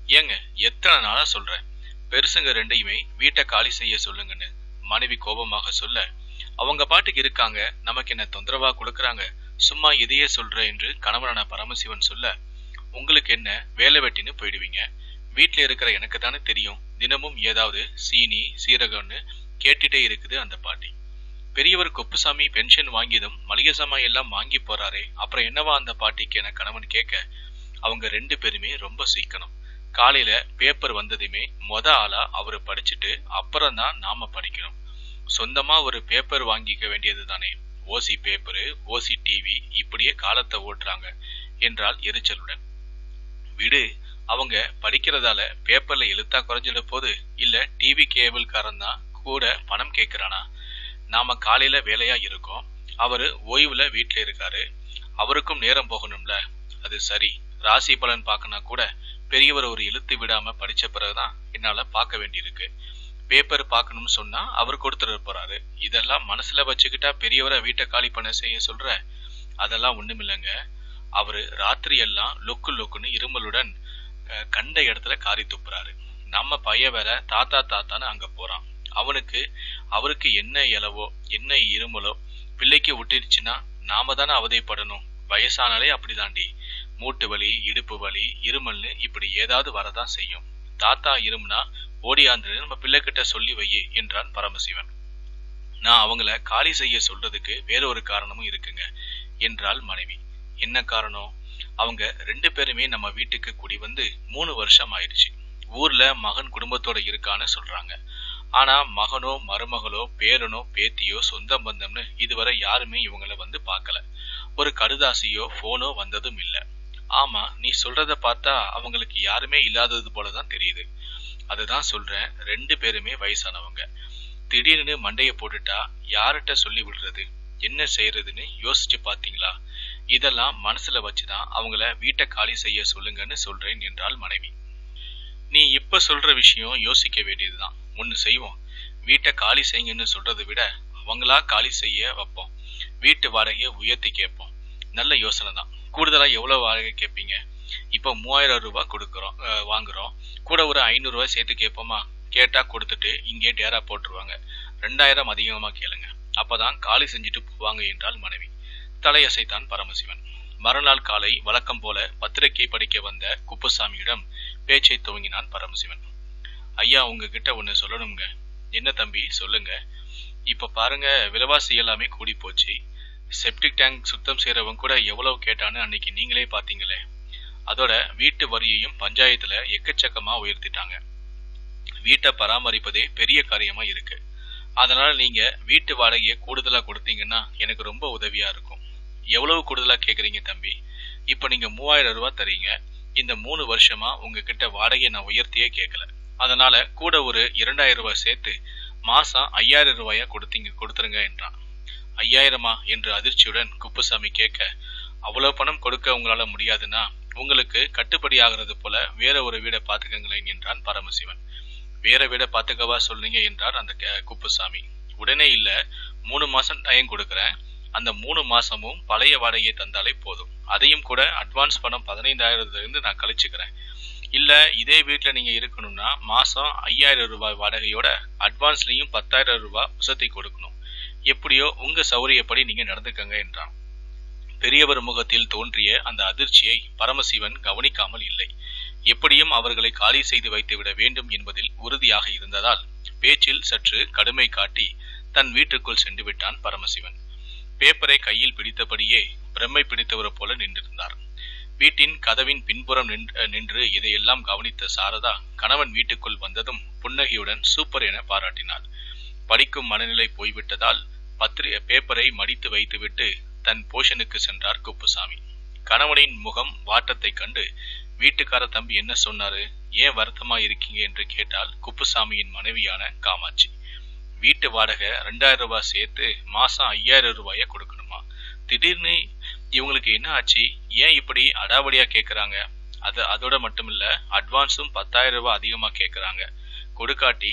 ஏங்க எத்தனை நாளா சொல்றேன் பெருசுங்க ரெண்டையுமே வீட்டை காலி செய்ய சொல்லுங்கன்னு மனைவி கோபமாக சொல்ல அவங்க பாட்டுக்கு இருக்காங்க நமக்கு என்ன தொந்தரவா கொடுக்கறாங்க சும்மா இதையே சொல்ற என்று கணவனான பரமசிவன் சொல்ல உங்களுக்கு என்ன வேலை வெட்டின்னு போயிடுவீங்க வீட்ல இருக்கிற எனக்கு தானே தெரியும் தினமும் ஏதாவது சீனி சீரகம்னு கேட்டுட்டே இருக்குது அந்த பாட்டி பெரியவர் குப்புசாமி பென்ஷன் வாங்கியதும் மளிகை சாமான் எல்லாம் வாங்கி போறாரே அப்புறம் என்னவா அந்த பாட்டிக்கு என கணவன் கேட்க அவங்க ரெண்டு பேருமே ரொம்ப சீக்கணும் காலையில பேப்பர் வந்ததுமே மொத ஆளா அவரு படிச்சுட்டு அப்புறம் தான் நாம படிக்கணும் சொந்தமா ஒரு பேப்பர் வாங்கிக்க வேண்டியது தானே ஓசி பேப்பரு ஓசி டிவி இப்படியே காலத்தை ஓட்டுறாங்க என்றால் எரிச்சலுடன் விடு அவங்க படிக்கிறதால பேப்பர்ல எழுத்தா குறைஞ்சிட போது இல்ல டிவி கேபிள்காரன் தான் கூட பணம் கேட்கிறானா நாம காலையில வேலையா இருக்கோம் அவரு ஓய்வுல வீட்டுல இருக்காரு அவருக்கும் நேரம் போகணும்ல அது சரி ராசி பலன் பார்க்கனா கூட பெரியவர் ஒரு இழுத்து விடாம படிச்ச பிறகுதான் என்னால பார்க்க வேண்டியிருக்கு பேப்பர் பார்க்கணும்னு சொன்னா அவர் கொடுத்துட போறாரு இதெல்லாம் மனசுல வச்சுக்கிட்டா பெரியவரை வீட்டை காலி பண்ண செய்ய சொல்ற அதெல்லாம் ஒண்ணுமில்லைங்க அவரு ராத்திரி எல்லாம் லொக்கு லொக்குன்னு இருமலுடன் அஹ், கண்ட இடத்துல காரி துப்புறாரு நம்ம பையன் வேற தாத்தா தாத்தான்னு அங்க போறான் அவனுக்கு அவருக்கு என்ன இலவோ என்ன இருமலோ பிள்ளைக்கு விட்டுருச்சுன்னா நாம தானே அவதைப்படணும் வயசானாலே அப்படிதாண்டி மூட்டு வலி இடுப்பு வலி இருமல்னு இப்படி ஏதாவது வரதான் செய்யும் தாத்தா இருமுனா ஓடியாந்து நம்ம பிள்ளைகிட்ட சொல்லி வையே என்றான் பரமசிவன் நான் அவங்கள காலி செய்ய சொல்றதுக்கு வேற ஒரு காரணமும் இருக்குங்க என்றாள் மனைவி என்ன காரணம் அவங்க ரெண்டு பேருமே நம்ம வீட்டுக்கு குடி வந்து மூணு வருஷம் ஆயிடுச்சு ஊர்ல மகன் குடும்பத்தோட இருக்கான்னு சொல்றாங்க ஆனா மகனோ மருமகளோ பேரனோ பேத்தியோ சொந்த பந்தம்னு இதுவரை யாருமே இவங்கள வந்து பார்க்கல ஒரு கடுதாசியோ போனோ வந்ததும் இல்ல ஆமா நீ சொல்றத பார்த்தா அவங்களுக்கு யாருமே இல்லாதது போலதான் தெரியுது அதுதான் சொல்றேன் ரெண்டு பேருமே வயசானவங்க திடீர்னு மண்டைய போட்டுட்டா யார்கிட்ட சொல்லி விடுறது என்ன செய்யறதுன்னு யோசிச்சு பாத்தீங்களா இதெல்லாம் மனசுல வச்சுதான் அவங்கள வீட்டை காலி செய்ய சொல்லுங்கன்னு சொல்றேன் என்றாள் மனைவி நீ இப்ப சொல்ற விஷயம் யோசிக்க வேண்டியதுதான் ஒண்ணு செய்வோம் வீட்டை காலி செய்யுங்கன்னு சொல்றதை விட அவங்களா காலி செய்ய வைப்போம் வீட்டு வாடகையை உயர்த்தி கேட்போம் நல்ல யோசனை தான் கூடுதலா எவ்வளவு வாடகை கேட்பீங்க இப்ப மூவாயிரம் ரூபாய் கொடுக்கறோம் அஹ், வாங்குறோம் கூட ஒரு ஐநூறு ரூபாய் சேர்த்து கேட்போமா கேட்டா கொடுத்துட்டு இங்கே டேரா போட்டுருவாங்க ரெண்டாயிரம் அதிகமா கேளுங்க அப்பதான் காலி செஞ்சுட்டு போவாங்க என்றால் மனைவி தலையசைத்தான் பரமசிவன் மறுநாள் காலை வழக்கம் போல பத்திரிகை படிக்க வந்த குப்புசாமியிடம் பேச்சை துவங்கினான் பரமசிவன் ஐயா உங்ககிட்ட ஒண்ணு சொல்லணுங்க என்ன தம்பி சொல்லுங்க இப்ப பாருங்க விலைவாசி எல்லாமே கூடி போச்சு செப்டிக் டேங்க் சுத்தம் செய்யறவங்க கூட எவ்வளவு கேட்டான்னு அன்னைக்கு நீங்களே பாத்தீங்களே அதோட வீட்டு வரியையும் பஞ்சாயத்துல எக்கச்சக்கமா உயர்த்திட்டாங்க வீட்டை பராமரிப்பதே பெரிய காரியமா இருக்கு அதனால நீங்க வீட்டு வாடகையை கூடுதலா கொடுத்தீங்கன்னா எனக்கு ரொம்ப உதவியா இருக்கும் எவ்வளவு கூடுதலா கேக்குறீங்க தம்பி இப்ப நீங்க மூவாயிரம் ரூபாய் தரீங்க இந்த மூணு வருஷமா உங்ககிட்ட வாடகையை நான் உயர்த்தியே கேட்கல அதனால கூட ஒரு இரண்டாயிரம் ரூபாய் சேர்த்து மாசம் ஐயாயிரம் ரூபாயா கொடுத்தீங்க கொடுத்துருங்க என்றான் ஐயாயிரமா என்று அதிர்ச்சியுடன் குப்புசாமி கேட்க அவ்வளவு பணம் கொடுக்க உங்களால முடியாதுன்னா உங்களுக்கு கட்டுப்படி ஆகிறது போல வேற ஒரு வீடை பாத்துக்கங்களேன் என்றான் பரமசிவன் வேற வீடை பாத்துக்கவா சொல்றீங்க என்றார் அந்த க- குப்புசாமி உடனே இல்ல மூணு மாசம் டைம் கொடுக்கறேன் அந்த மூணு மாசமும் பழைய வாடகையை தந்தாலே போதும் அதையும் கூட அட்வான்ஸ் பணம் பதினைந்தாயிரத்துல இருந்து நான் கழிச்சுக்கிறேன் இல்ல இதே வீட்டுல நீங்க இருக்கணும்னா மாசம் ஐயாயிரம் ரூபாய் வாடகையோட அட்வான்ஸ்லயும் பத்தாயிரம் ரூபாய் வசதி கொடுக்கணும் எப்படியோ உங்க சௌரியப்படி நீங்க நடந்துக்கங்க என்றான் பெரியவர் முகத்தில் தோன்றிய அந்த அதிர்ச்சியை பரமசிவன் கவனிக்காமல் இல்லை எப்படியும் அவர்களை காலி செய்து வைத்துவிட வேண்டும் என்பதில் உறுதியாக இருந்ததால் பேச்சில் சற்று கடுமை காட்டி தன் வீட்டுக்குள் சென்று விட்டான் பரமசிவன் பேப்பரை கையில் பிடித்தபடியே பிரம்மை பிடித்தவர் போல நின்றிருந்தார் வீட்டின் கதவின் பின்புறம் நின்று நின்று இதையெல்லாம் கவனித்த சாரதா கணவன் வீட்டுக்குள் வந்ததும் புன்னகையுடன் சூப்பர் என பாராட்டினார் படிக்கும் மனநிலை போய்விட்டதால் பத்திரி பேப்பரை மடித்து வைத்துவிட்டு தன் போஷனுக்கு சென்றார் குப்புசாமி கணவனின் முகம் வாட்டத்தைக் கண்டு வீட்டுக்கார தம்பி என்ன சொன்னாரு ஏன் வருத்தமா இருக்கீங்க என்று கேட்டால் குப்புசாமியின் மனைவியான காமாட்சி வீட்டு வாடகை ரெண்டாயிரம் ரூபாய் சேர்த்து மாசம் ஐயாயிரம் ரூபாய கொடுக்கணுமா திடீர்னு இவங்களுக்கு என்ன ஆச்சு ஏன் இப்படி அடாவடியா கேக்குறாங்க அது அதோட மட்டும் இல்ல அட்வான்ஸும் பத்தாயிரம் ரூபாய் அதிகமா கேக்குறாங்க கொடுக்காட்டி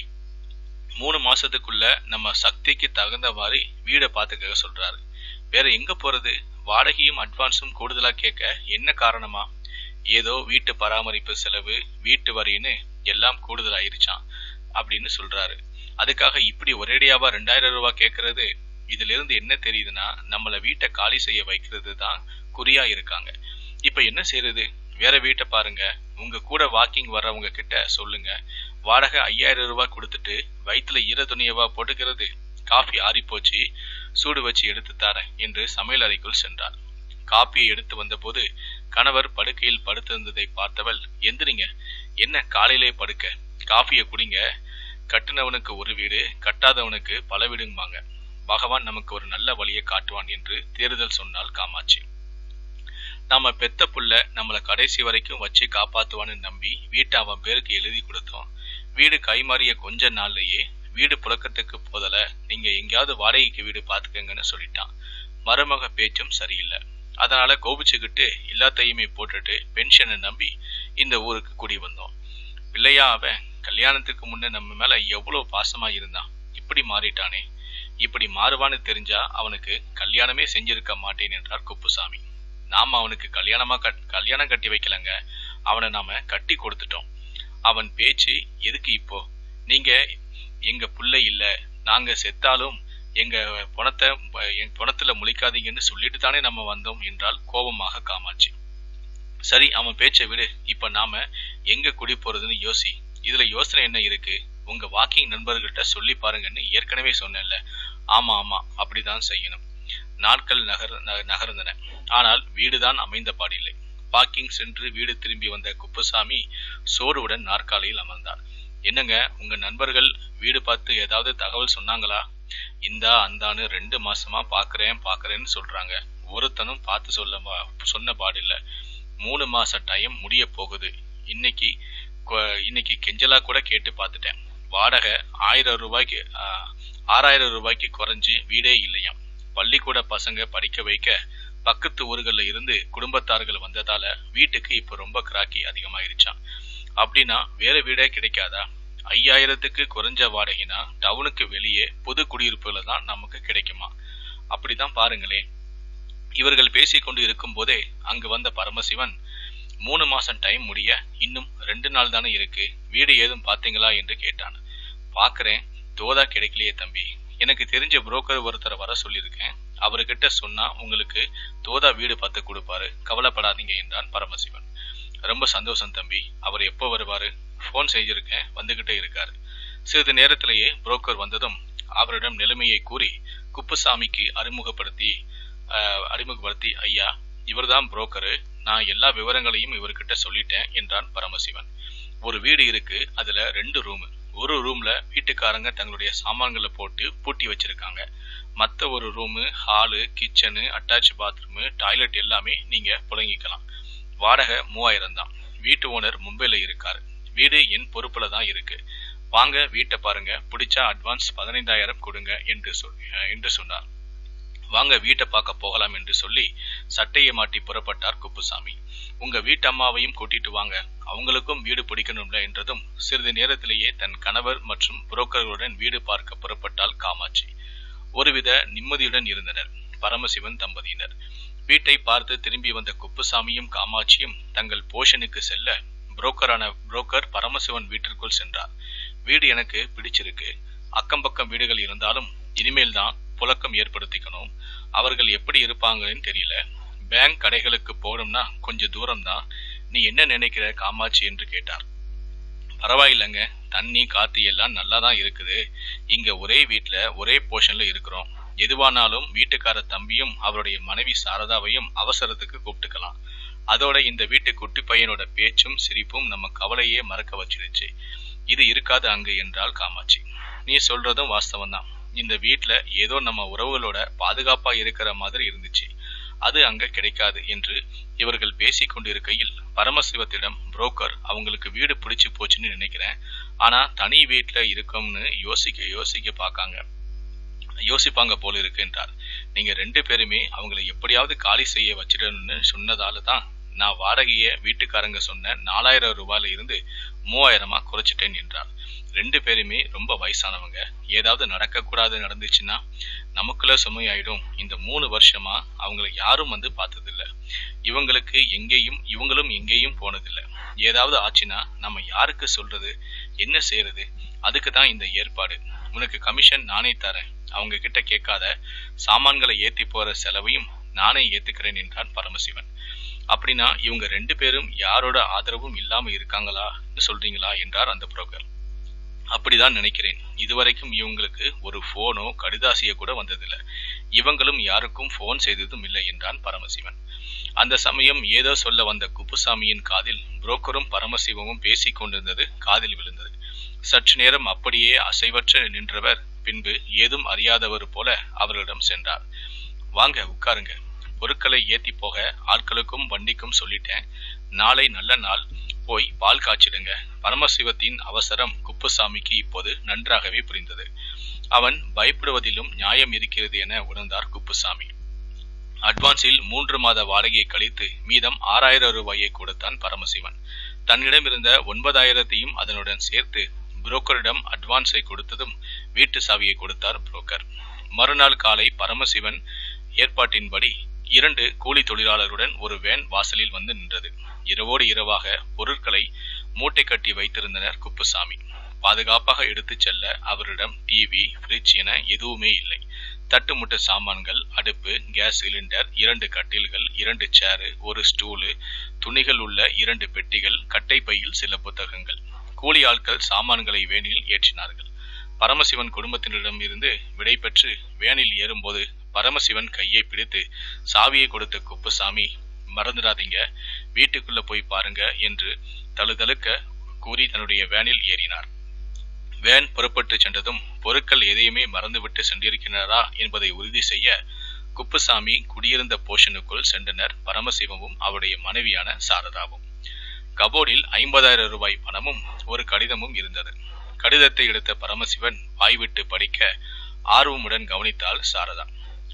மூணு மாசத்துக்குள்ள நம்ம சக்திக்கு தகுந்த மாதிரி வீடை பார்த்துக்க சொல்றாரு வேற எங்க போறது வாடகையும் அட்வான்ஸும் கூடுதலா கேட்க என்ன காரணமா ஏதோ வீட்டு பராமரிப்பு செலவு வீட்டு வரின்னு எல்லாம் கூடுதல் ஆயிருச்சான் அப்படின்னு சொல்றாரு அதுக்காக இப்படி ஒரேடியாவா ரெண்டாயிரம் ரூபாய் கேட்கறது இதுல இருந்து என்ன தெரியுதுன்னா நம்மள வீட்டை காலி செய்ய வைக்கிறது தான் குறியா இருக்காங்க இப்ப என்ன செய்யறது வேற வீட்டை பாருங்க உங்க கூட வாக்கிங் வர்றவங்க கிட்ட சொல்லுங்க வாடகை ஐயாயிரம் ரூபாய் கொடுத்துட்டு வயிற்றுல ஈர துணியவா போட்டுக்கிறது காஃபி ஆறி போச்சு சூடு வச்சு எடுத்து தரேன் என்று சமையல் அறைக்குள் சென்றார் காப்பியை எடுத்து வந்தபோது கணவர் படுக்கையில் படுத்திருந்ததை பார்த்தவள் எந்திரிங்க என்ன காலையிலே படுக்க காஃபியை குடிங்க கட்டுனவனுக்கு ஒரு வீடு கட்டாதவனுக்கு பல வீடும்பாங்க பகவான் நமக்கு ஒரு நல்ல வழியை காட்டுவான் என்று தேர்தல் சொன்னால் காமாட்சி நாம பெத்த புள்ள நம்மள கடைசி வரைக்கும் வச்சு காப்பாத்துவான்னு நம்பி வீட்டை அவன் பேருக்கு எழுதி கொடுத்தோம் வீடு கைமாறிய கொஞ்ச நாள்லயே வீடு புழக்கத்துக்கு போதல நீங்க எங்கேயாவது வாடகைக்கு வீடு பாத்துக்கங்கன்னு சொல்லிட்டான் மருமக பேச்சும் சரியில்லை அதனால கோபிச்சுக்கிட்டு எல்லாத்தையுமே போட்டுட்டு பென்ஷனை நம்பி இந்த ஊருக்கு குடி வந்தோம் பிள்ளையா அவன் கல்யாணத்துக்கு முன்ன நம்ம மேல எவ்வளவு பாசமா இருந்தான் இப்படி மாறிட்டானே இப்படி மாறுவான்னு தெரிஞ்சா அவனுக்கு கல்யாணமே செஞ்சிருக்க மாட்டேன் என்றார் குப்புசாமி நாம அவனுக்கு கல்யாணமா கட் கல்யாணம் கட்டி வைக்கலங்க அவனை நாம கட்டி கொடுத்துட்டோம் அவன் பேச்சு எதுக்கு இப்போ நீங்க எங்க புள்ள இல்ல நாங்க செத்தாலும் எங்க பணத்தை என் பணத்துல முழிக்காதீங்கன்னு சொல்லிட்டு தானே நம்ம வந்தோம் என்றால் கோபமாக காமாட்சி சரி அவன் பேச்சை விடு இப்ப நாம எங்க குடி போறதுன்னு யோசி இதுல யோசனை என்ன இருக்கு உங்க வாக்கிங் நண்பர்கள்ட்ட சொல்லி பாருங்கன்னு ஏற்கனவே சொன்னேன்ல ஆமா ஆமா அப்படிதான் செய்யணும் நாட்கள் நகர் ந- நகர்ந்தன ஆனால் வீடுதான் அமைந்த பாடில்லை வாக்கிங் சென்று வீடு திரும்பி வந்த குப்புசாமி சோறுவுடன் நாற்காலியில் அமர்ந்தார் என்னங்க உங்க நண்பர்கள் வீடு பார்த்து ஏதாவது தகவல் சொன்னாங்களா இந்தா அந்தான்னு ரெண்டு மாசமா பாக்குறேன் பாக்குறேன்னு சொல்றாங்க ஒருத்தனும் பார்த்து சொல்ல பா- சொன்ன பாடில்ல மூணு மாச டைம் முடிய போகுது இன்னைக்கு கொ- இன்னைக்கு கெஞ்சலா கூட கேட்டு பார்த்துட்டேன் வாடகை ஆயிரம் ரூபாய்க்கு ஆ, ஆறாயிரம் ரூபாய்க்கு குறைஞ்சு வீடே இல்லையாம் பள்ளிக்கூட பசங்க படிக்க வைக்க பக்கத்து ஊர்கள்ல இருந்து குடும்பத்தார்கள் வந்ததால வீட்டுக்கு இப்ப ரொம்ப கிராக்கி அதிகமாயிருச்சாம் அப்படின்னா வேற வீடே கிடைக்காதா ஐயாயிரத்துக்கு குறைஞ்ச வாடகைனா டவுனுக்கு வெளியே புது குடியிருப்புல தான் நமக்கு கிடைக்குமா அப்படிதான் பாருங்களேன் இவர்கள் பேசிக்கொண்டு இருக்கும் போதே அங்கு வந்த பரமசிவன் மூணு மாசம் டைம் முடிய இன்னும் ரெண்டு நாள் தானே இருக்கு வீடு ஏதும் பாத்தீங்களா என்று கேட்டான் பாக்குறேன் தோதா கிடைக்கலையே தம்பி எனக்கு தெரிஞ்ச புரோக்கர் ஒருத்தரை வர சொல்லியிருக்கேன் அவர்கிட்ட சொன்னா உங்களுக்கு தோதா வீடு பார்த்து கொடுப்பாரு கவலைப்படாதீங்க என்றான் பரமசிவன் ரொம்ப சந்தோஷம் தம்பி அவர் எப்போ வருவாரு ஃபோன் செய்திருக்கேன் வந்துகிட்டே இருக்காரு சிறிது நேரத்திலேயே புரோக்கர் வந்ததும் அவரிடம் நிலைமையை கூறி குப்புசாமிக்கு அறிமுகப்படுத்தி ஆஹ், அறிமுகப்படுத்தி ஐயா இவர்தான் புரோக்கரு நான் எல்லா விவரங்களையும் இவர்கிட்ட சொல்லிட்டேன் என்றான் பரமசிவன் ஒரு வீடு இருக்கு அதுல ரெண்டு ரூம் ஒரு ரூம்ல வீட்டுக்காரங்க தங்களுடைய சாமான்களை போட்டு பூட்டி வச்சிருக்காங்க மத்த ஒரு room hall kitchen attach bathroom toilet எல்லாமே நீங்க புழங்கிக்கலாம் வாடகை மூவாயிரம் தான் வீட்டு ஓனர் மும்பைல இருக்காரு வீடு என் பொறுப்புல தான் இருக்கு வாங்க வீட்டை பாருங்க பிடிச்சா அட்வான்ஸ் பதினைந்தாயிரம் கொடுங்க என்று சொல் என்று சொன்னார் வாங்க வீட்டை பார்க்க போகலாம் என்று சொல்லி சட்டையை மாட்டி புறப்பட்டார் குப்புசாமி உங்க வீட்டம்மாவையும் கூட்டிட்டு வாங்க அவங்களுக்கும் வீடு பிடிக்கணும்ல என்றதும் சிறிது நேரத்திலேயே தன் கணவர் மற்றும் புரோக்கர்களுடன் வீடு பார்க்க புறப்பட்டாள் காமாட்சி ஒருவித நிம்மதியுடன் இருந்தனர் பரமசிவன் தம்பதியினர் வீட்டை பார்த்து திரும்பி வந்த குப்புசாமியும் காமாட்சியும் தங்கள் போஷனுக்கு செல்ல புரோக்கரான புரோக்கர் பரமசிவன் வீட்டிற்குள் சென்றார் வீடு எனக்கு பிடிச்சிருக்கு அக்கம் பக்கம் வீடுகள் இருந்தாலும் இனிமேல் தான் புழக்கம் ஏற்படுத்திக்கணும் அவர்கள் எப்படி இருப்பாங்கன்னு தெரியல பேங்க் கடைகளுக்கு போகணும்னா கொஞ்சம் தூரம் தான் நீ என்ன நினைக்கிற காமாட்சி என்று கேட்டார் பரவாயில்லைங்க தண்ணி காத்து எல்லாம் நல்லா தான் இருக்குது இங்க ஒரே வீட்ல ஒரே போர்ஷன்ல இருக்கிறோம் எதுவானாலும் வீட்டுக்கார தம்பியும் அவருடைய மனைவி சாரதாவையும் அவசரத்துக்கு கூப்பிட்டுக்கலாம் அதோட இந்த வீட்டு குட்டி பையனோட பேச்சும் சிரிப்பும் நம்ம கவலையே மறக்க வச்சிருச்சு இது இருக்காது அங்கு என்றால் காமாட்சி நீ சொல்றதும் வாஸ்தவம் தான் இந்த வீட்ல ஏதோ நம்ம உறவுகளோட பாதுகாப்பா இருக்கிற மாதிரி இருந்துச்சு அது அங்க கிடைக்காது என்று இவர்கள் பேசிக் கொண்டிருக்கையில் பரமசிவத்திடம் புரோக்கர் அவங்களுக்கு வீடு பிடிச்சு போச்சுன்னு நினைக்கிறேன் ஆனா தனி வீட்ல இருக்கும்னு யோசிக்க யோசிக்க பார்க்காங்க யோசிப்பாங்க போல இருக்கு என்றார் நீங்க ரெண்டு பேருமே அவங்களை எப்படியாவது காலி செய்ய வச்சிடணும்னு சொன்னதால தான் நான் வாடகையை வீட்டுக்காரங்க சொன்ன நாலாயிரம் ரூபாயில இருந்து மூவாயிரமா குறைச்சிட்டேன் என்றார் ரெண்டு பேருமே ரொம்ப வயசானவங்க ஏதாவது நடக்கக்கூடாது நடந்துச்சுன்னா நமக்குள்ள சுமையாயிடும் இந்த மூணு வருஷமா அவங்கள யாரும் வந்து பார்த்ததில்ல இவங்களுக்கு எங்கேயும் இவங்களும் எங்கேயும் போனதில்ல ஏதாவது ஆச்சுன்னா நம்ம யாருக்கு சொல்றது என்ன செய்யறது அதுக்கு தான் இந்த ஏற்பாடு உனக்கு கமிஷன் நானே தரேன் அவங்க கிட்ட கேட்காத சாமான்களை ஏத்தி போற செலவையும் நானே ஏத்துக்கிறேன் என்றான் பரமசிவன் அப்படின்னா இவங்க ரெண்டு பேரும் யாரோட ஆதரவும் இல்லாம இருக்காங்களான்னு சொல்றீங்களா என்றார் அந்த புரோக்கர் அப்படிதான் நினைக்கிறேன் இதுவரைக்கும் இவங்களுக்கு ஒரு போனோ கடிதாசிய கூட வந்ததில்லை இவங்களும் யாருக்கும் போன் செய்ததும் இல்லை என்றான் பரமசிவன் அந்த சமயம் ஏதோ சொல்ல வந்த குப்புசாமியின் காதில் புரோக்கரும் பரமசிவமும் பேசிக் கொண்டிருந்தது காதில் விழுந்தது சற்று நேரம் அப்படியே அசைவற்று நின்றவர் பின்பு ஏதும் அறியாதவர் போல அவர்களிடம் சென்றார் வாங்க உட்காருங்க பொருட்களை ஏத்தி போக ஆட்களுக்கும் வண்டிக்கும் சொல்லிட்டேன் நாளை நல்ல நாள் போய் பால் காய்ச்சிடுங்க பரமசிவத்தின் அவசரம் குப்புசாமிக்கு இப்போது நன்றாகவே புரிந்தது அவன் பயப்படுவதிலும் நியாயம் இருக்கிறது என உணர்ந்தார் குப்புசாமி அட்வான்ஸில் மூன்று மாத வாடகையை கழித்து மீதம் ஆறாயிரம் ரூபாயை கொடுத்தான் பரமசிவன் தன்னிடம் இருந்த ஒன்பதாயிரத்தையும் அதனுடன் சேர்த்து புரோக்கரிடம் அட்வான்ஸை கொடுத்ததும் வீட்டு சாவியை கொடுத்தார் புரோக்கர் மறுநாள் காலை பரமசிவன் ஏற்பாட்டின்படி இரண்டு கூலி தொழிலாளருடன் ஒரு வேன் வாசலில் வந்து நின்றது இரவோடு இரவாக பொருட்களை மூட்டை கட்டி வைத்திருந்தனர் குப்புசாமி பாதுகாப்பாக எடுத்துச் செல்ல அவரிடம் டிவி ஃப்ரிட்ஜ் என எதுவுமே இல்லை தட்டுமுட்டு சாமான்கள் அடுப்பு கேஸ் சிலிண்டர் இரண்டு கட்டில்கள் இரண்டு சேரு ஒரு ஸ்டூலு துணிகள் உள்ள இரண்டு பெட்டிகள் கட்டை பையில் சில புத்தகங்கள் கூலி ஆட்கள் சாமான்களை வேனில் ஏற்றினார்கள் பரமசிவன் குடும்பத்தினரிடம் இருந்து விடை பெற்று வேனில் ஏறும்போது பரமசிவன் கையை பிடித்து சாவியை கொடுத்த குப்புசாமி மறந்துடாதீங்க வீட்டுக்குள்ள போய் பாருங்க என்று தழுதழுக்க கூறி தன்னுடைய வேனில் ஏறினார் வேன் புறப்பட்டு சென்றதும் பொருட்கள் எதையுமே மறந்துவிட்டு சென்றிருக்கிறாரா என்பதை உறுதி செய்ய குப்புசாமி குடியிருந்த போஷனுக்குள் சென்றனர் பரமசிவமும் அவருடைய மனைவியான சாரதாவும் கபோர்டில் ஐம்பதாயிரம் ரூபாய் பணமும் ஒரு கடிதமும் இருந்தது கடிதத்தை எடுத்த பரமசிவன் வாய்விட்டு படிக்க ஆர்வமுடன் கவனித்தாள் சாரதா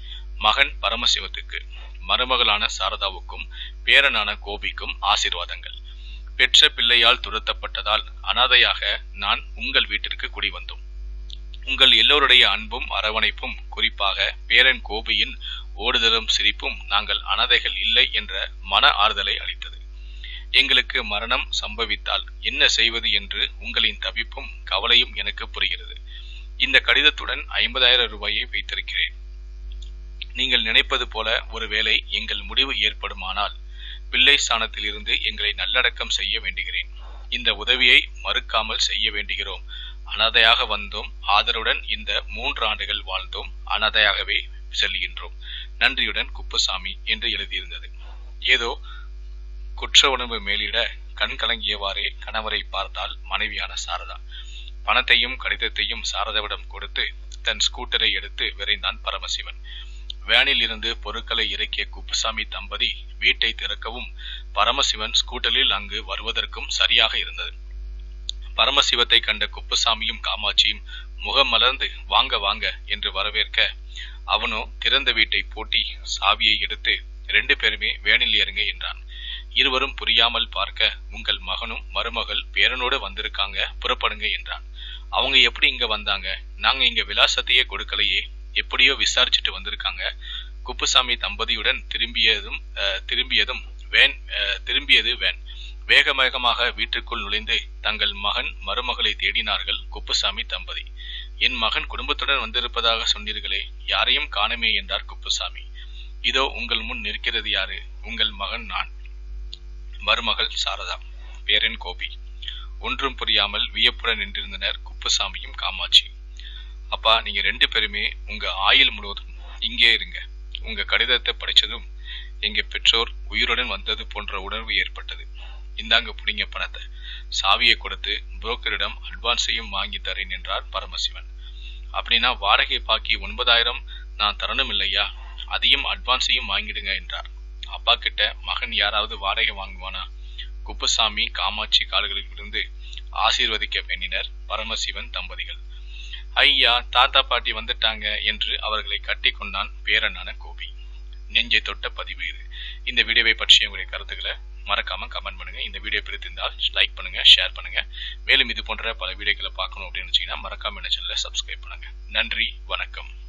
மகன் பரமசிவத்துக்கு மருமகளான சாரதாவுக்கும் பேரனான கோபிக்கும் ஆசிர்வாதங்கள் பெற்ற பிள்ளையால் துரத்தப்பட்டதால் அனாதையாக நான் உங்கள் வீட்டிற்கு குடி வந்தோம் உங்கள் எல்லோருடைய அன்பும் அரவணைப்பும் குறிப்பாக பேரன் கோபியின் ஓடுதலும் சிரிப்பும் நாங்கள் அனாதைகள் இல்லை என்ற மன ஆறுதலை அளித்தது எங்களுக்கு மரணம் சம்பவித்தால் என்ன செய்வது என்று உங்களின் தவிப்பும் கவலையும் எனக்கு புரிகிறது இந்த கடிதத்துடன் ஐம்பதாயிரம் ரூபாயை வைத்திருக்கிறேன் நீங்கள் நினைப்பது போல ஒருவேளை எங்கள் முடிவு ஏற்படுமானால் பிள்ளை ஸ்தானத்தில் இருந்து எங்களை நல்லடக்கம் செய்ய வேண்டுகிறேன் இந்த உதவியை மறுக்காமல் செய்ய வேண்டுகிறோம் அனாதையாக வந்தோம் ஆதரவுடன் இந்த மூன்று ஆண்டுகள் வாழ்ந்தோம் அனாதையாகவே செல்கின்றோம் நன்றியுடன் குப்புசாமி என்று எழுதியிருந்தது ஏதோ குற்ற உணர்வு மேலிட கண் கலங்கியவாறே கணவரை பார்த்தால் மனைவியான சாரதா பணத்தையும் கடிதத்தையும் சாரதாவிடம் கொடுத்து தன் ஸ்கூட்டரை எடுத்து விரைந்தான் பரமசிவன் வேனில் இருந்து பொருட்களை இறக்கிய குப்புசாமி தம்பதி வீட்டை திறக்கவும் பரமசிவன் ஸ்கூட்டரில் அங்கு வருவதற்கும் சரியாக இருந்தது பரமசிவத்தை கண்ட குப்புசாமியும் காமாட்சியும் முகம் மலர்ந்து வாங்க வாங்க என்று வரவேற்க அவனோ திறந்த வீட்டை பூட்டி சாவியை எடுத்து ரெண்டு பேருமே வேனில் ஏறுங்க என்றான் இருவரும் புரியாமல் பார்க்க உங்கள் மகனும் மருமகள் பேரனோடு வந்திருக்காங்க புறப்படுங்க என்றான் அவங்க எப்படி இங்க வந்தாங்க நாங்க இங்க விலாசத்தையே கொடுக்கலையே எப்படியோ விசாரிச்சுட்டு வந்திருக்காங்க குப்புசாமி தம்பதியுடன் திரும்பியதும் அஹ், திரும்பியதும் வேன் அஹ், திரும்பியது வேன் வேக வேகமாக வீட்டுக்குள் நுழைந்து தங்கள் மகன் மருமகளை தேடினார்கள் குப்புசாமி தம்பதி என் மகன் குடும்பத்துடன் வந்திருப்பதாக சொன்னீர்களே யாரையும் காணுமே என்றார் குப்புசாமி இதோ உங்கள் முன் நிற்கிறது யாரு உங்கள் மகன் நான் மருமகள் சாரதா பேரன் கோபி ஒன்றும் புரியாமல் வியப்புடன் நின்றிருந்தனர் குப்புசாமியும் காமாட்சியும் அப்பா நீங்க ரெண்டு பேருமே உங்க ஆயுள் முழுவதும் இங்கே இருங்க உங்க கடிதத்தை படிச்சதும் எங்க பெற்றோர் உயிருடன் வந்தது போன்ற உணர்வு ஏற்பட்டது இந்தாங்க புடிங்க பணத்தை சாவியை கொடுத்து புரோக்கரிடம் அட்வான்ஸையும் வாங்கி தரேன் என்றார் பரமசிவன் அப்படின்னா வாடகை பாக்கி ஒன்பதாயிரம் நான் தரணும் இல்லையா அதையும் அட்வான்ஸையும் வாங்கிடுங்க என்றார் அப்பா கிட்ட மகன் யாராவது வாடகை வாங்குவானா குப்புசாமி காமாட்சி கால்களிலிருந்து ஆசீர்வதிக்க வேண்டினர் பரமசிவன் தம்பதிகள் ஐயா தாத்தா பாட்டி வந்துட்டாங்க என்று அவர்களை கட்டி கொண்டான் பேரனான கோபி நெஞ்சை தொட்ட பதிவு இது இந்த வீடியோவை பற்றிய உங்களுடைய கருத்துக்களை மறக்காம கமெண்ட் பண்ணுங்க இந்த வீடியோ பிடித்திருந்தால் லைக் பண்ணுங்க ஷேர் பண்ணுங்க மேலும் இது போன்ற பல வீடியோக்களை பார்க்கணும் அப்படின்னு நினைச்சீங்கன்னா மறக்காம என்ன சேனலை சப்ஸ்கிரைப் பண்ணுங்க நன்றி வணக்கம்